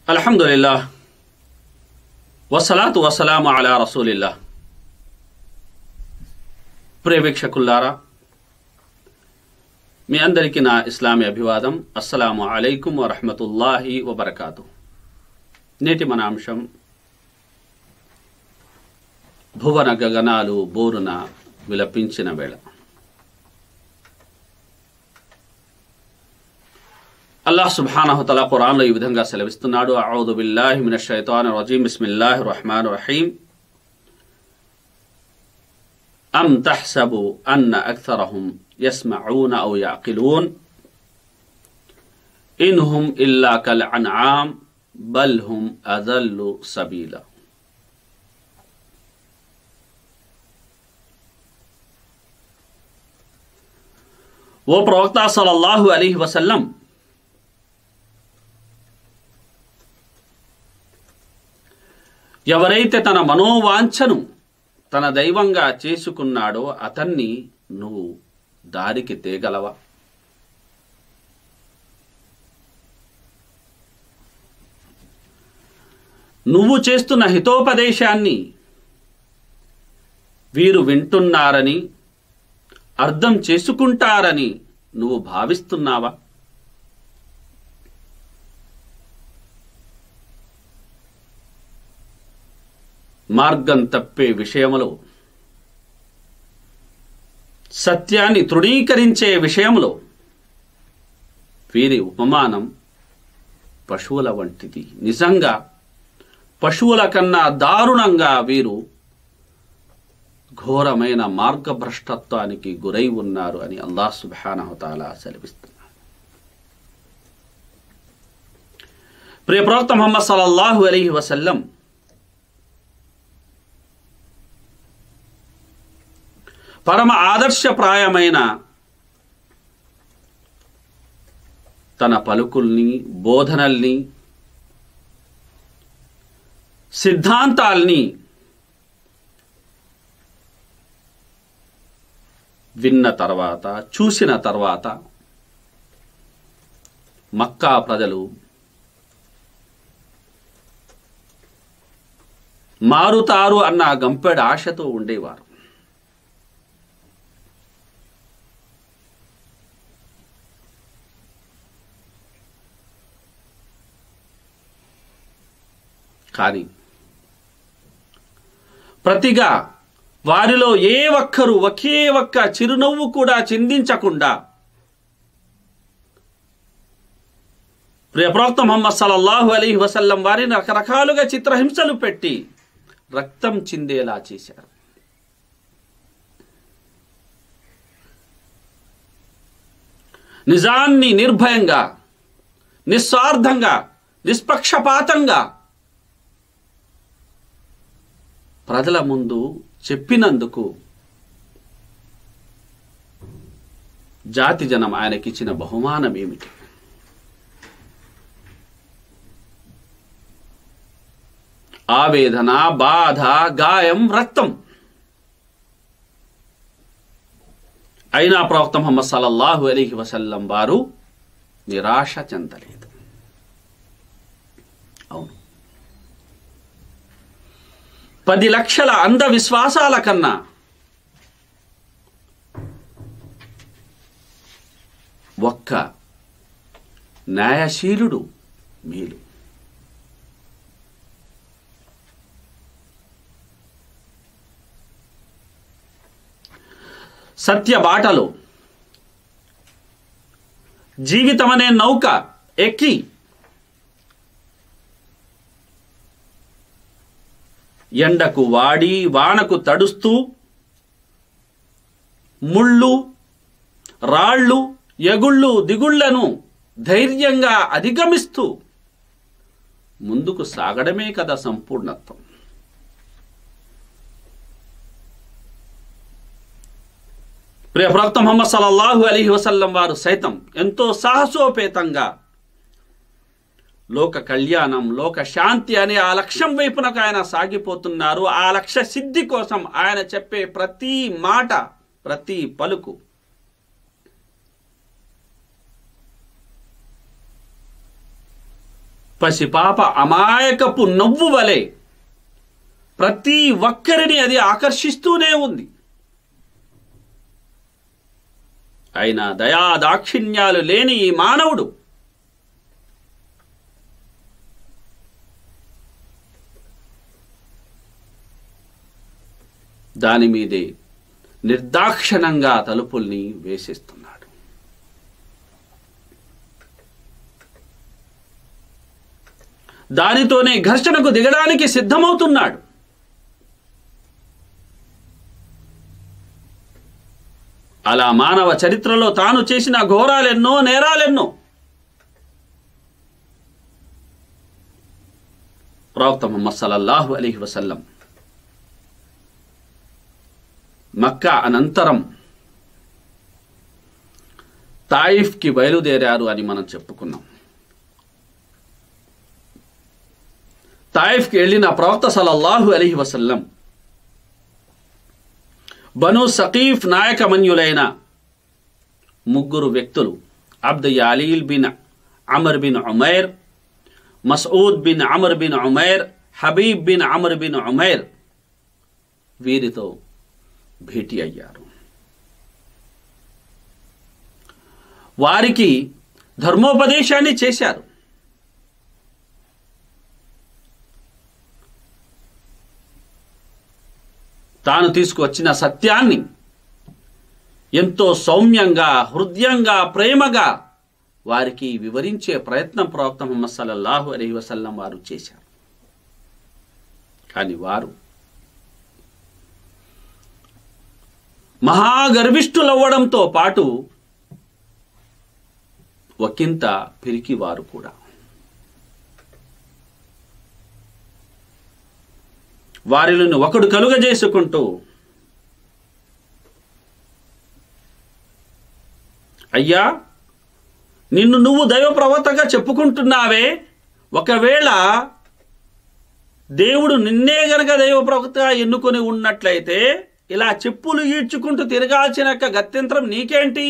అల్హమ్దుల్లా వసలాతు వసలాము అలా రసూలిల్లా ప్రియ వీక్షకుల్లారా మీ అందరికీ నా ఇస్లామీ అభివాదం అస్సలాము అలైకుం వరహమతుల్లాహి వబర్కాతు నేటి మన అంశం భువన గగనాలు బోరున విలపించిన వేళ అల్లాహ్ సుబ్హానహు తల ఖురాన్లో ఈ విధంగా సెలవిస్తున్నాడు అఊదు బిల్లాహి మినష్ షైతానిర్ రజీం బిస్మిల్లాహిర్ రహమానిర్ రహీం అం తహ్సబు అన్న అక్థరహుం యస్మఊన ఔ యఅకిలూన్ ఇన్ హుం ఇల్లా కల్ అన్ఆమ్ బల్ హుం అదల్లు సబీలా ఓ ప్రవక్త సల్లల్లాహు అలీహి వసల్లం ఎవరైతే తన మనోవాంఛను తన దైవంగా చేసుకున్నాడో అతన్ని నువ్వు దారికి తేగలవా నువ్వు చేస్తున్న హితోపదేశాన్ని వీరు వింటున్నారని అర్థం చేసుకుంటారని నువ్వు భావిస్తున్నావా మార్గం తప్పే విషయములో సత్యాన్ని తృణీకరించే విషయంలో వీరి ఉపమానం పశువుల వంటిది నిజంగా పశువుల కన్నా దారుణంగా వీరు ఘోరమైన మార్గభ్రష్టత్వానికి గురై ఉన్నారు అని అల్లాహ్ సుబానహతాలా సెలవిస్తున్నారు ప్రియ ప్రవక్త మొహమ్మద్ సల్లల్లాహు అలీహి వసల్లం పరమ ఆదర్శప్రాయమైన తన పలుకుల్ని బోధనల్ని సిద్ధాంతాల్ని విన్న తర్వాత చూసిన తర్వాత మక్కా ప్రజలు మారుతారు అన్న గంపెడ ఆశతో ఉండేవారు కానీ ప్రతిగా వారిలో ఏ ఒక్కరు ఒకే ఒక్క చిరునవ్వు కూడా చిందించకుండా ప్రియప్రవక్త మొహమ్మద్ సల్లల్లాహు అలీహి వసల్లం వారిని రకరకాలుగా చిత్రహింసలు పెట్టి రక్తం చిందేలా చేశారు నిజాన్ని నిర్భయంగా నిస్వార్థంగా నిష్పక్షపాతంగా ప్రజల ముందు చెప్పినందుకు జాతి జనం ఆయనకిచ్చిన బహుమానం ఏమిటి ఆవేదన బాధ గాయం రక్తం అయినా ప్రవక్త ముహమ్మద్ సల్లల్లాహు అలీహి వసల్లం వారు నిరాశ చెందలేదు అవును పది లక్షల అంధవిశ్వాసాల కన్నా ఒక్క న్యాయశీలుడు మేలు సత్య బాటలో జీవితం అనే నౌక ఎక్కి ఎండకు వాడి వానకు తడుస్తూ ముళ్ళు రాళ్ళు ఎగుళ్ళు దిగుళ్లను ధైర్యంగా అధిగమిస్తూ ముందుకు సాగడమే కదా సంపూర్ణత్వం ప్రియ ప్రవక్త ముహమ్మద్ సల్లల్లాహు అలీహి వసల్లం వారు సైతం ఎంతో సాహసోపేతంగా లోక కళ్యాణం లోక శాంతి అనే ఆ లక్ష్యం వైపునకు ఆయన సాగిపోతున్నారు ఆ లక్ష్య సిద్ధి కోసం ఆయన చెప్పే ప్రతి మాట ప్రతి పలుకు పసిపాప అమాయకపు నవ్వు వలె ప్రతి ఒక్కరిని అది ఆకర్షిస్తూనే ఉంది అయినా దయా దాక్షిణ్యాలు లేని ఈ మానవుడు దాని మీదే నిర్దాక్షణంగా తలుపుల్ని వేసేస్తున్నాడు దానితోనే ఘర్షణకు దిగడానికి సిద్ధమవుతున్నాడు అలా మానవ చరిత్రలో తాను చేసిన ఘోరాలెన్నో నేరాలెన్నో ప్రవక్త ముహమ్మద్ సల్లల్లాహు అలీహి వసల్లం మక్కా అనంతరం తాయిఫ్కి బయలుదేరారు అని మనం చెప్పుకున్నాం తాయిఫ్కి వెళ్ళిన ప్రవక్త సల్లల్లాహు అలీహి వసల్లం బను సకీఫ్ నాయకమన్యులైన ముగ్గురు వ్యక్తులు Abd Yalil bin Amr bin Umair Masud bin Amr bin Umair Habib bin Amr bin Umair వీరితో భేటీ అయ్యారు వారికి ధర్మోపదేశాన్ని చేశారు తాను తీసుకువచ్చిన సత్యాన్ని ఎంతో సౌమ్యంగా హృదయంగా ప్రేమగా వారికి వివరించే ప్రయత్నం ప్రవక్త ముహమ్మద్ సల్లల్లాహు అలైహి వసల్లం వారు చేశారు కానీ వారు మహాగర్విష్ఠులవ్వడంతో పాటు ఒకంత పిరికివారు కూడా వారిని ఒకడు కలుగజేసుకుంటూ అయ్యా నిన్ను నువ్వు దైవ ప్రవర్తగా చెప్పుకుంటున్నావే ఒకవేళ దేవుడు నిన్నే గనక దైవ ప్రవక్తగా ఎన్నుకొని ఉన్నట్లయితే ఇలా చెప్పులు ఈడ్చుకుంటూ తిరగాల్సిన యొక్క గత్యంతరం నీకేంటి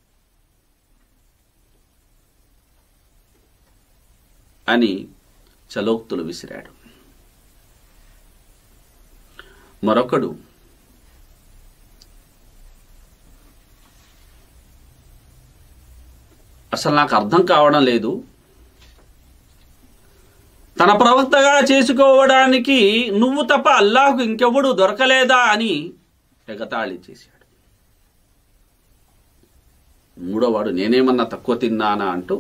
అని చలోక్తులు విసిరాడు మరొకడు అసలు నాకు అర్థం కావడం లేదు తన ప్రవక్తగా చేసుకోవడానికి నువ్వు తప్ప అల్లాహకు ఇంకెవడు దొరకలేదా అని ఎగతాళి చేశాడు మూడోవాడు నేనేమన్నా తక్కువ తిన్నానా అంటూ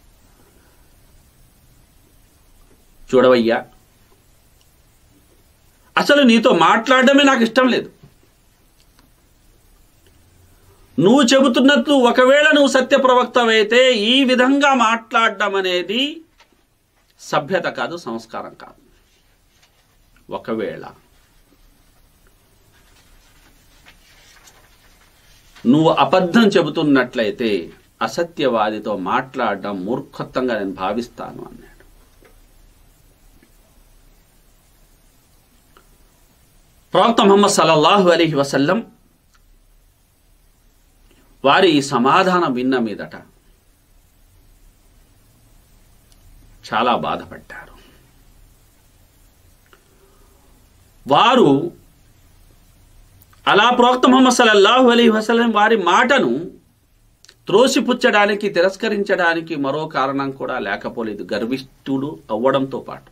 చూడవయ్యా అసలు నీతో మాట్లాడడమే నాకు ఇష్టం లేదు నువ్వు చెబుతున్నట్టు ఒకవేళ నువ్వు సత్య ప్రవక్తవైతే ఈ విధంగా మాట్లాడడం అనేది సభ్యత కాదు సంస్కారం కాదు ఒకవేళ నువ్వు అబద్ధం చెబుతున్నట్లయితే అసత్యవాదితో మాట్లాడడం మూర్ఖత్వంగా నేను భావిస్తాను అన్నాడు ప్రవక్త ముహమ్మద్ సల్లల్లాహు అలీహి వసల్లం వారి ఈ సమాధానం విన్న మీదట చాలా బాధపడ్డారు వారు అలా ప్రవక్త ముహమ్మద్ సల్లల్లాహు అలీ వసలం వారి మాటను త్రోసిపుచ్చడానికి తిరస్కరించడానికి మరో కారణం కూడా లేకపోలేదు గర్విష్ఠుడు అవ్వడంతో పాటు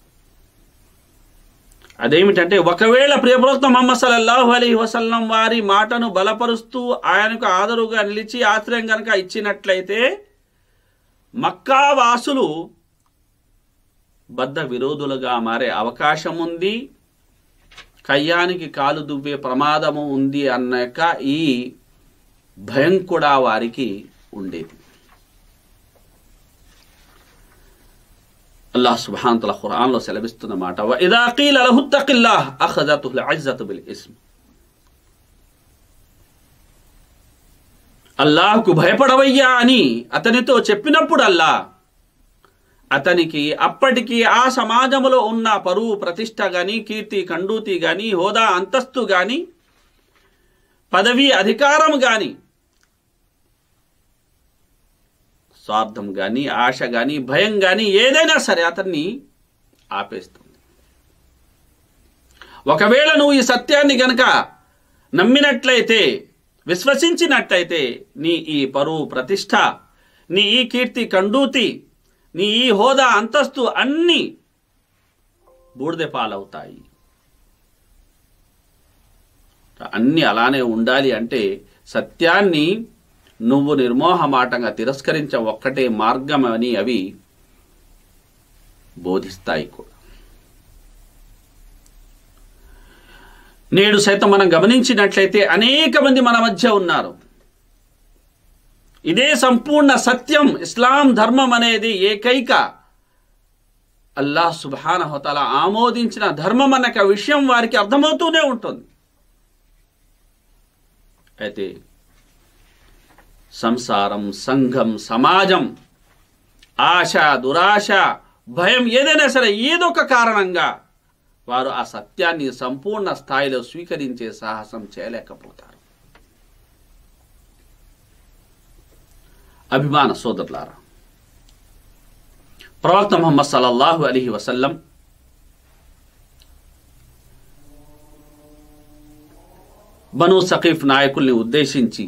అదేమిటంటే ఒకవేళ ప్రియప్రవక్త ముహమ్మద్ సల్లల్లాహు అలీ వసల్లం వారి మాటను బలపరుస్తూ ఆయనకు ఆదరుగా నిలిచి ఆశ్రయం కనుక ఇచ్చినట్లయితే మక్కా వాసులు బద్ద విరోధులుగా మారే అవకాశం ఉంది కయ్యానికి కాలు దువ్వే ప్రమాదము ఉంది అన్న యొక్క ఈ భయం కూడా వారికి ఉండేది అల్లాహ్ సుబ్హాన్ తల ఖురాన్లో సెలవిస్తున్న మాట ఇదా కీల లహు తకిల్లాహ్ అఖజతుహుల్ ఇజ్జతు బిల్ ఇస్మ్ అల్లాహ్కు భయపడవయ్యా అని అతనితో చెప్పినప్పుడు అల్లా అతనికి అప్పటికి ఆ సమాజంలో ఉన్న పరువు ప్రతిష్ట గాని కీర్తి కండూతి గాని హోదా అంతస్తు గాని పదవి అధికారం గాని స్వార్థం కానీ ఆశ కానీ భయం కానీ ఏదైనా సరే అతన్ని ఆపేస్తుంది ఒకవేళ నువ్వు ఈ సత్యాన్ని గనక నమ్మినట్లయితే విశ్వసించినట్లయితే నీ ఈ పరువు ప్రతిష్ట నీ ఈ కీర్తి కండూతి నీ ఈ హోదా అంతస్తు అన్నీ బూడిద పాలవుతాయి అన్నీ అలానే ఉండాలి అంటే సత్యాన్ని నువ్వు నిర్మోహమాటంగా తిరస్కరించ ఒక్కటే మార్గం అని అవి బోధిస్తాయి కూడా నేడు సైతం మనం గమనించినట్లయితే అనేక మంది మన మధ్య ఉన్నారు ఇదే సంపూర్ణ సత్యం ఇస్లాం ధర్మం అనేది ఏకైక అల్లాహ్ సుబానహతల ఆమోదించిన ధర్మం అన్న విషయం వారికి అర్థమవుతూనే ఉంటుంది అయితే సంసారం సంఘం సమాజం ఆశ దురాశ భయం ఏదైనా సరే ఏదో ఒక కారణంగా వారు ఆ సత్యాన్ని సంపూర్ణ స్థాయిలో స్వీకరించే సాహసం చేయలేకపోతారు అభిమాన సోదరులారా ప్రవక్త ముహమ్మద్ సల్లల్లాహు అలీహి వసల్లం బను సకీఫ్ నాయకుల్ని ఉద్దేశించి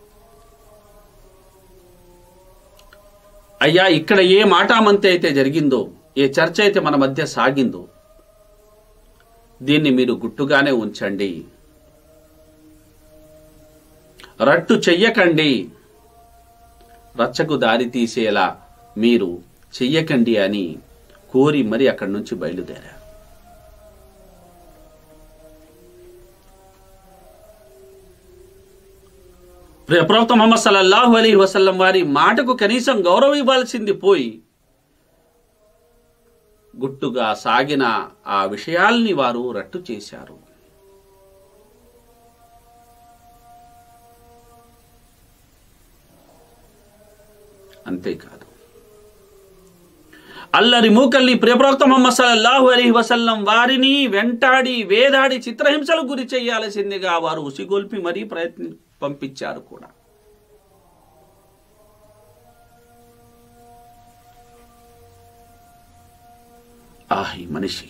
అయ్యా ఇక్కడ ఏ మాటామంతి అయితే జరిగిందో ఏ చర్చ అయితే మన మధ్య సాగిందో దీన్ని మీరు గుట్టుగానే ఉంచండి రట్టు చెయ్యకండి రచ్చకు దారి తీసేలా మీరు చెయ్యకండి అని కోరి మరి అక్కడి నుంచి బయలుదేరారు ప్రియ ప్రవక్త ముహమ్మద్ సల్లల్లాహు అలీ వసల్లం వారి మాటకు కనీసం గౌరవం ఇవ్వాల్సింది పోయి గుట్టుగా సాగిన ఆ విషయాల్ని వారు రట్టు చేశారు అంతేకాదు అల్లరి మూకల్ని ప్రియప్రవక్త ముహమ్మద్ సల్లల్లాహు అలీ వసల్లం వారిని వెంటాడి వేదాడి చిత్రహింసలకు గురి చేయాల్సిందిగా వారు ఉసిగొల్పి మరీ ప్రయత్ని పంపించారు కూడా ఆహ్ ఈ మనిషి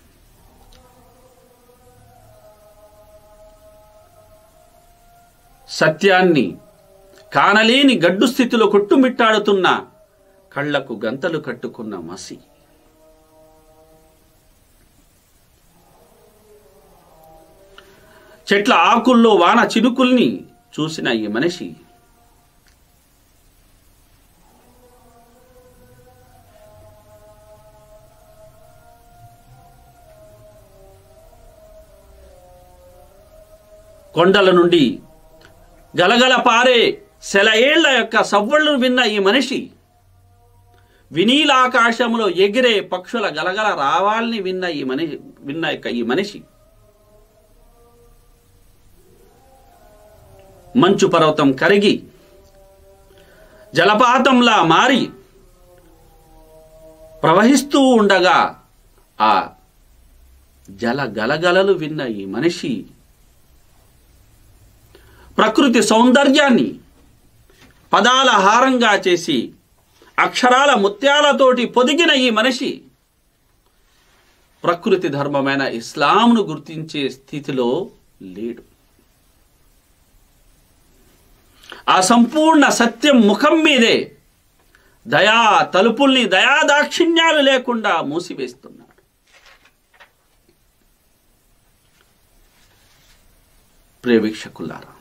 సత్యాన్ని కానలేని గడ్డు స్థితిలో కొట్టుమిట్టాడుతున్న కళ్లకు గంతలు కట్టుకున్న మసి చెట్ల ఆకుల్లో వాన చినుకుల్ని చూసిన ఈ మనిషి కొండల నుండి గలగల పారే సెలయేళ్ల యొక్క సవ్వళ్ళు విన్న ఈ మనిషి వినీలాకాశములో ఎగిరే పక్షుల గలగల రావాల్ని విన్న ఈ మనిషి విన్న యొక్క ఈ మనిషి మంచు పర్వతం కరిగి జలపాతంలా మారి ప్రవహిస్తూ ఉండగా ఆ జల గలగలలు విన్న ఈ మనిషి ప్రకృతి సౌందర్యాన్ని పదాల హారంగా చేసి అక్షరాల ముత్యాలతోటి పొదిగిన ఈ మనిషి ప్రకృతి ధర్మమైన ఇస్లాంను గుర్తించే స్థితిలో లేడు ఆ సంపూర్ణ సత్యం ముఖం మీదే దయా తలుపుల్ని దయాదాక్షిణ్యాలు లేకుండా మూసివేస్తున్నాడు ప్రియ వీక్షకులారా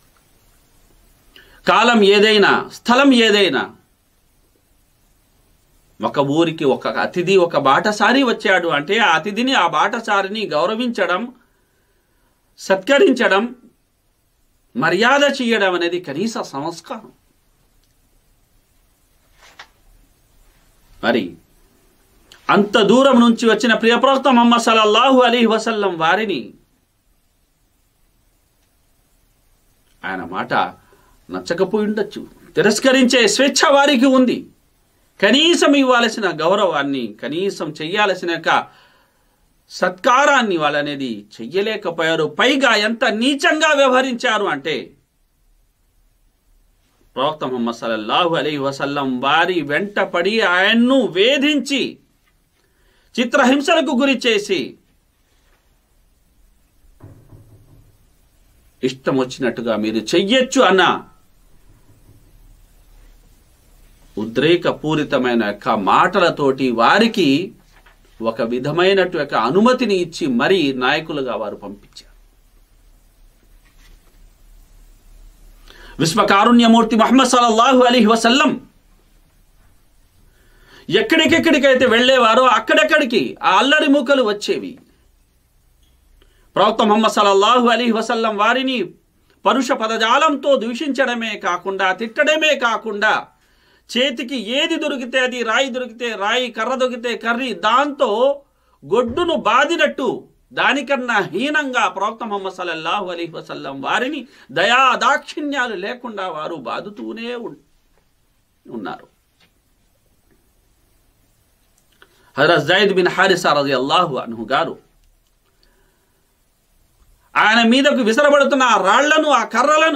కాలం ఏదైనా స్థలం ఏదైనా ఒక ఊరికి ఒక అతిథి ఒక బాటసారి వచ్చాడు అంటే ఆ అతిథిని ఆ బాటసారిని గౌరవించడం సత్కరించడం మర్యాద చేయడం అనేది కనీస సంస్కారం మరి అంత దూరం నుంచి వచ్చిన ప్రియప్రవక్త మొహమ్మద్ సల్లల్లాహు అలీ వసల్లం వారిని ఆయన మాట నచ్చకపోయి ఉండొచ్చు తిరస్కరించే స్వేచ్ఛ వారికి ఉంది కనీసం ఇవ్వాల్సిన గౌరవాన్ని కనీసం చెయ్యాల్సిన యొక్క సత్కారాన్ని వాళ్ళనేది చెయ్యలేకపోయారు పైగా ఎంత నీచంగా వ్యవహరించారు అంటే ప్రవక్త ముహమ్మద్ సల్లల్లాహు అలైహి వసల్లం వారి వెంట పడి ఆయన్ను వేధించి చిత్రహింసలకు గురి చేసి ఇష్టం వచ్చినట్టుగా మీరు చెయ్యొచ్చు అన్న ఉద్రేకపూరితమైన యొక్క మాటలతోటి వారికి ఒక విధమైనటు యొక్క అనుమతిని ఇచ్చి మరీ నాయకులుగా వారు పంపించారు విశ్వకారుణ్యమూర్తి మహమ్మద్ సల్లల్లాహు అలీహి వసల్లం ఎక్కడికెక్కడికైతే వెళ్ళేవారో అక్కడెక్కడికి ఆ అల్లరి మూకలు వచ్చేవి ప్రవక్త ముహమ్మద్ సల్లల్లాహు అలీహి వసల్లం వారిని పరుష పదజాలంతో దూషించడమే కాకుండా తిట్టడమే కాకుండా చేతికి ఏది దొరికితే అది రాయి దొరికితే రాయి కర్ర దొరికితే కర్రీ దాంతో గొడ్డును బాదినట్టు దానికన్నా హీనంగా ప్రవక్త ముహమ్మద్ సల్లల్లాహు అలీహి వసల్లం వారిని దయా దాక్షిణ్యాలు లేకుండా వారు బాదుతూనే ఉన్- ఉన్నారు హజరత్ జైద్ బిన్ హారిసా రజి అల్లాహు అన్హు గారు ఆయన మీదకు విసరబడుతున్న ఆ రాళ్లను ఆ కర్రలను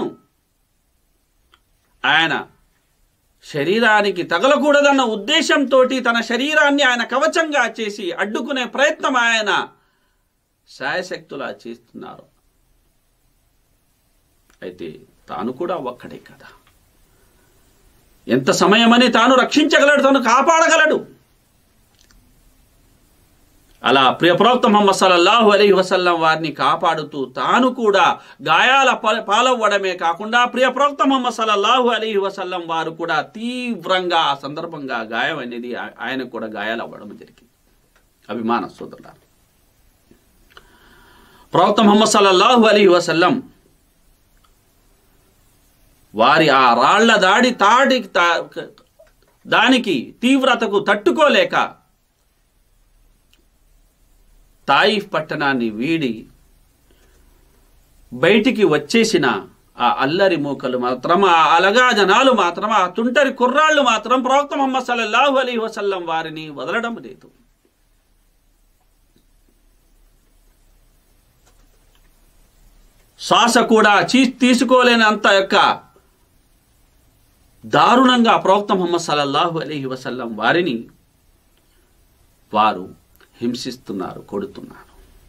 ఆయన శరీరానికి తగలకూడదన్న ఉద్దేశంతో తన శరీరాన్ని ఆయన కవచంగా చేసి అడ్డుకునే ప్రయత్నం ఆయన శాయశక్తులా చేస్తున్నారు అయితే తాను కూడా ఒక్కడే కదా ఎంత సమయమని తాను రక్షించగలడు తాను కాపాడగలడు అలా ప్రియ ప్రవక్త ముహమ్మద్ సల్లల్లాహు అలైహి వసల్లం వారిని కాపాడుతూ తాను కూడా గాయాల ప- పాలవ్వడమే కాకుండా ప్రియ ప్రవక్త ముహమ్మద్ సల్లల్లాహు అలైహి వసల్లం వారు కూడా తీవ్రంగా ఆ సందర్భంగా గాయం అనేది ఆ- ఆయనకు కూడా గాయాలు అవ్వడం జరిగింది అభిమాన సోదరుల ప్రవక్త ముహమ్మద్ సల్లల్లాహు అలైహి వసల్లం వారి ఆ రాళ్ల దాడి తాడి తా- దానికి తీవ్రతకు తట్టుకోలేక తాయిఫ్ పట్టణాన్ని వీడి బయటికి వచ్చేసిన ఆ అల్లరి మూకలు మాత్రం ఆ అలగా జనాలు మాత్రం ఆ తుంటరి కుర్రాళ్ళు మాత్రం ప్రవక్త ముహమ్మద్ సల్లల్లాహు అలీ వసల్లం వారిని వదలడం లేదు శ్వాస కూడా చీ తీసుకోలేనంత యొక్క దారుణంగా ప్రవక్త ముహమ్మద్ సల్లల్లాహు అలీహి వసల్లం వారిని వారు హింసిస్తున్నారు కొడుతున్నారు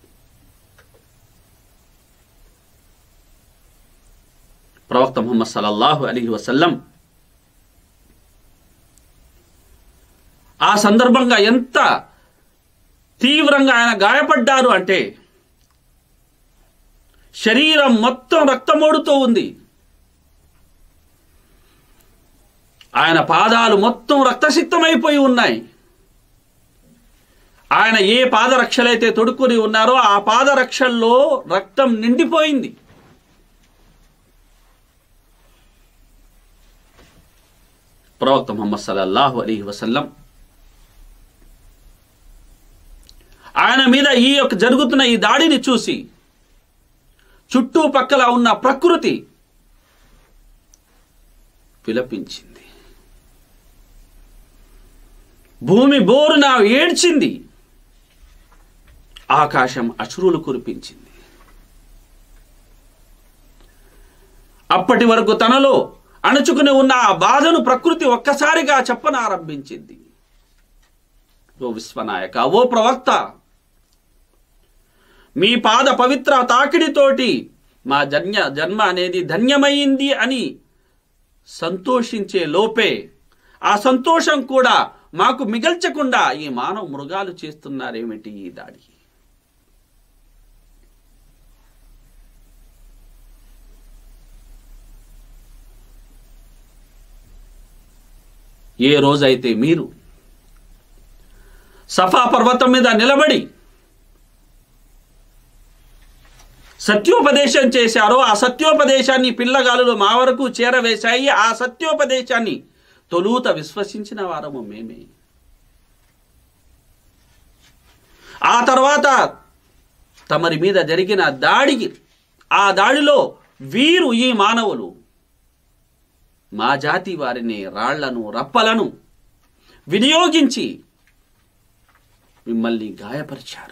ప్రవక్త ముహమ్మద్ సల్లల్లాహు అలీహి వసల్లం ఆ సందర్భంగా ఎంత తీవ్రంగా ఆయన గాయపడ్డారు అంటే శరీరం మొత్తం రక్తమోడుతూ ఉంది ఆయన పాదాలు మొత్తం రక్తసిక్తమైపోయి ఉన్నాయి ఆయన ఏ పాదరక్షలైతే తొడుక్కుని ఉన్నారో ఆ పాదరక్షల్లో రక్తం నిండిపోయింది ప్రవక్త ముహమ్మద్ సల్లల్లాహు అలీహి వసల్లం ఆయన మీద ఈ యొక్క జరుగుతున్న ఈ దాడిని చూసి చుట్టుపక్కల ఉన్న ప్రకృతి విలపించింది భూమి బోరున ఏడ్చింది ఆకాశం అశ్రులు కురిపించింది అప్పటి వరకు తనలో అణుచుకుని ఉన్న ఆ బాధను ప్రకృతి ఒక్కసారిగా చెప్పనారంభించింది ఓ విశ్వనాయక ఓ ప్రవక్త మీ పాద పవిత్ర తాకిడితోటి మా జన్య జన్మ అనేది ధన్యమైంది అని సంతోషించే లోపే ఆ సంతోషం కూడా మాకు మిగల్చకుండా ఈ మానవ మృగాలు చేస్తున్నారేమిటి ఈ దాడి ఏ రోజైతే మీరు సఫా పర్వతం మీద నిలబడి సత్యోపదేశం చేశారో ఆ సత్యోపదేశాన్ని పిల్లగాలులు మా వరకు చేరవేశాయి ఆ సత్యోపదేశాన్ని తొలుత విశ్వసించిన వారము మేమే ఆ తర్వాత తమరి మీద జరిగిన దాడికి ఆ దాడిలో వీరు ఈ మానవులు మా జాతి వారిని రాళ్లను రప్పలను వినియోగించి మిమ్మల్ని గాయపరిచారు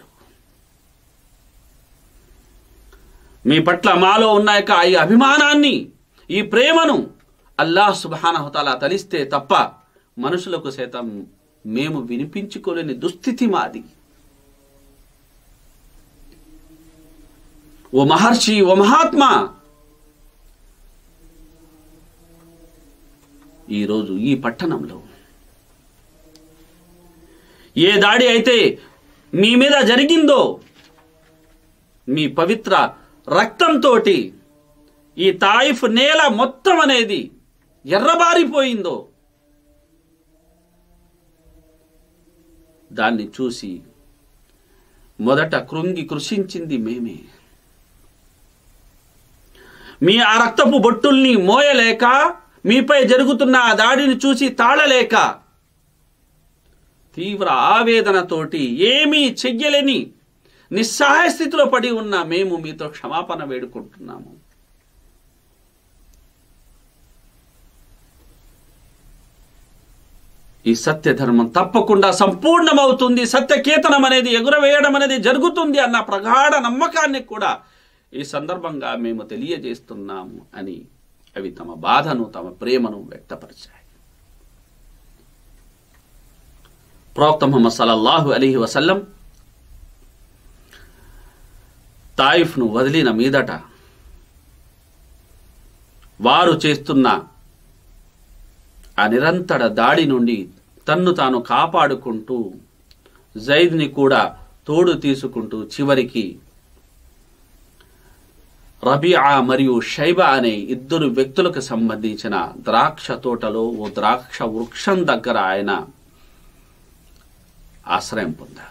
మీ పట్ల మాలో ఉన్న యొక్క ఈ అభిమానాన్ని ఈ ప్రేమను అల్లాహ్ సుబానహతాల తలిస్తే తప్ప మనుషులకు సైతం మేము వినిపించుకోలేని దుస్థితి మాది ఓ మహర్షి ఓ మహాత్మా ఈరోజు ఈ పట్టణంలో ఏ దాడి అయితే మీ మీద జరిగిందో మీ పవిత్ర రక్తంతో ఈ తాయిఫ్ నేల మొత్తం అనేది ఎర్రబారిపోయిందో దాన్ని చూసి మొదట కృంగి కృషించింది మేమే మీ ఆ రక్తపు బొట్టుల్ని మోయలేక మీపై జరుగుతున్న ఆ దాడిని చూసి తాళలేక తీవ్ర ఆవేదనతోటి ఏమీ చెయ్యలేని నిస్సహాయ స్థితిలో పడి ఉన్న మేము మీతో క్షమాపణ వేడుకుంటున్నాము ఈ సత్య ధర్మం తప్పకుండా సంపూర్ణమవుతుంది సత్యకేతనం అనేది ఎగురవేయడం అనేది జరుగుతుంది అన్న ప్రగాఢ నమ్మకాన్ని కూడా ఈ సందర్భంగా మేము తెలియజేస్తున్నాము అని అవి తమ బాధను తమ ప్రేమను వ్యక్తపరిచాయి ప్రవక్త ముహమ్మద్ సల్లల్లాహు అలీహి వసల్లం తాయిఫ్ను వదిలిన మీదట వారు చేస్తున్న ఆ నిరంతర దాడి నుండి తన్ను తాను కాపాడుకుంటూ జైద్ని కూడా తోడు తీసుకుంటూ చివరికి రబియా మరియు షైబా అనే ఇద్దరు వ్యక్తులకు సంబంధించిన ద్రాక్ష తోటలో ఓ ద్రాక్ష వృక్షం దగ్గర ఆయన ఆశ్రయం పొందారు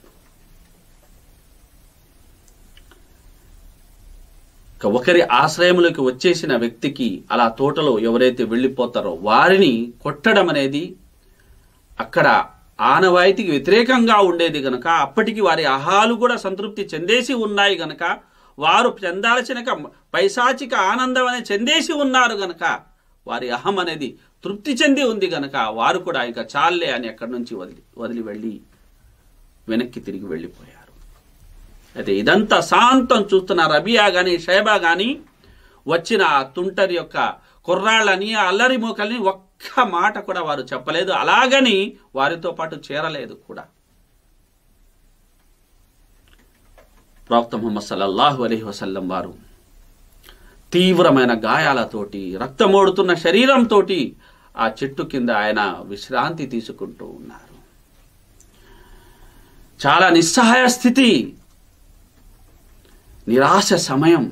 ఇక ఒకరి ఆశ్రయంలోకి వచ్చేసిన వ్యక్తికి అలా తోటలో ఎవరైతే వెళ్ళిపోతారో వారిని కొట్టడం అనేది అక్కడ ఆనవాయితీకి వ్యతిరేకంగా ఉండేది గనక అప్పటికి వారి అహాలు కూడా సంతృప్తి చెందేసి ఉన్నాయి గనక వారు చెందాల్సిన క- పైశాచిక ఆనందం అనేది చెందేసి ఉన్నారు గనక వారి అహం అనేది తృప్తి చెంది ఉంది గనక వారు కూడా ఇక చాలే అని అక్కడి నుంచి వదిలి వదిలి వెళ్ళి వెనక్కి తిరిగి వెళ్ళిపోయారు అయితే ఇదంతా శాంతం చూస్తున్న రబియా గాని షైబా గాని వచ్చిన ఆ తుంటరి యొక్క కుర్రాళ్ళని ఆ అల్లరి మూకల్ని ఒక్క మాట కూడా వారు చెప్పలేదు అలాగని వారితో పాటు చేరలేదు కూడా ప్రవక్త ముహమ్మద్ సల్లల్లాహు అలైహి వసల్లం వారు తీవ్రమైన గాయాలతోటి రక్తమోడుతున్న శరీరంతో ఆ చెట్టు కింద ఆయన విశ్రాంతి తీసుకుంటూ ఉన్నారు చాలా నిస్సహాయ స్థితి నిరాశ సమయం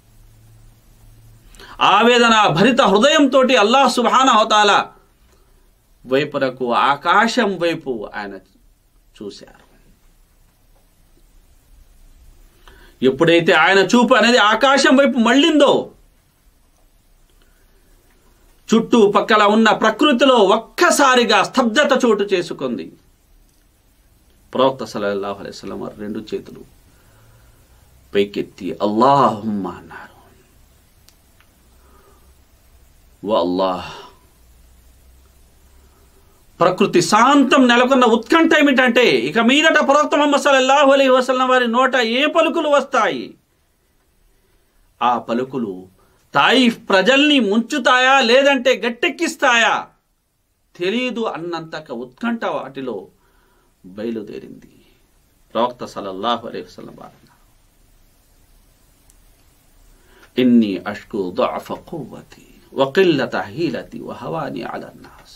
ఆవేదన భరిత హృదయంతో అల్లాహ్ సుబాన హోతాల వైపునకు ఆకాశం వైపు ఆయన చూశారు ఎప్పుడైతే ఆయన చూపు అనేది ఆకాశం వైపు మళ్ళిందో చుట్టూ పక్కల ఉన్న ప్రకృతిలో ఒక్కసారిగా స్తబ్దత చోటు చేసుకుంది ప్రవక్త సల్లల్లాహు అలైహి వసల్లం వారు రెండు చేతులు పైకెత్తి అల్లాహుమ్మ అన్నారు ఓ అల్లాహ్ ప్రకృతి శాంతం నెలకొన్న ఉత్కంఠ ఏమిటంటే ఇక మీదట ప్రవక్త ముహమ్మద్ సల్లల్లాహు అలైహి వసల్లం వారి నోట ఏ పలుకులు వస్తాయి ఆ పలుకులు తాయిఫ్ ప్రజల్ని ముంచుతాయా లేదంటే గట్టెక్కిస్తాయా తెలియదు అన్నంతక ఉత్కంఠ వాటిలో బయలుదేరింది ప్రవక్త సల్లల్లాహు అలైహి వసల్లం వారు ఇన్ని అష్కు ضعف قوتي وقلة حيلتي وهواني على الناس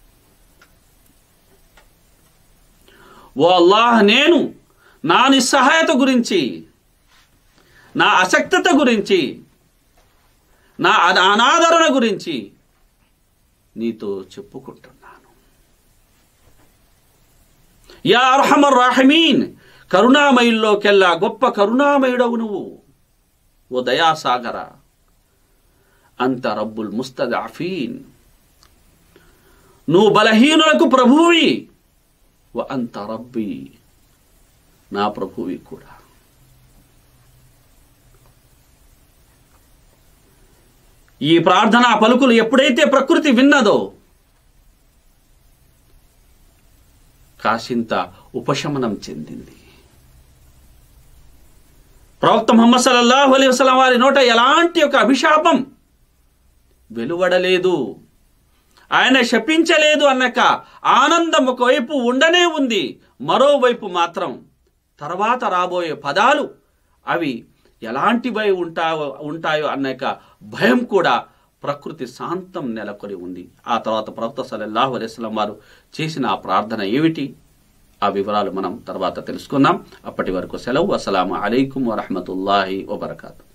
ఓ అల్లాహ్ నేను నా నిస్సహాయత గురించి నా అసక్తత గురించి నా అన- అనాదరణ గురించి నీతో చెప్పుకుంటున్నాను యా అర్హమర్ రాహిమీన్ కరుణామయుల్లోకెల్లా గొప్ప కరుణామయుడవు నువ్వు ఓ దయాసాగర అంత రబ్బుల్ ముస్తదాఫీన్ నువ్వు బలహీనులకు ప్రభువి వ అంత రబ్బి నా ప్రభువి కూడా ఈ ప్రార్థనా పలుకులు ఎప్పుడైతే ప్రకృతి విన్నదో కాసింత ఉపశమనం చెందింది ప్రవక్త ముహమ్మద్ సల్లల్లాహు అలైహి వసల్లం వారి నోట ఎలాంటి ఒక అభిశాపం వెలువడలేదు ఆయన శపించలేదు అన్నక ఆనందం ఒకవైపు ఉండనే ఉంది మరోవైపు మాత్రం తర్వాత రాబోయే పదాలు అవి ఎలాంటివై ఉంటాయో ఉంటాయో అన్నక భయం కూడా ప్రకృతి శాంతం నెలకొని ఉంది ఆ తర్వాత ప్రవక్త సల్లల్లాహు అలైస్లం వారు చేసిన ఆ ప్రార్థన ఏమిటి ఆ వివరాలు మనం తర్వాత తెలుసుకుందాం అప్పటి వరకు సెలవు అస్సలాము అలైకుం వరహమతుల్లాహి వబర్కాతు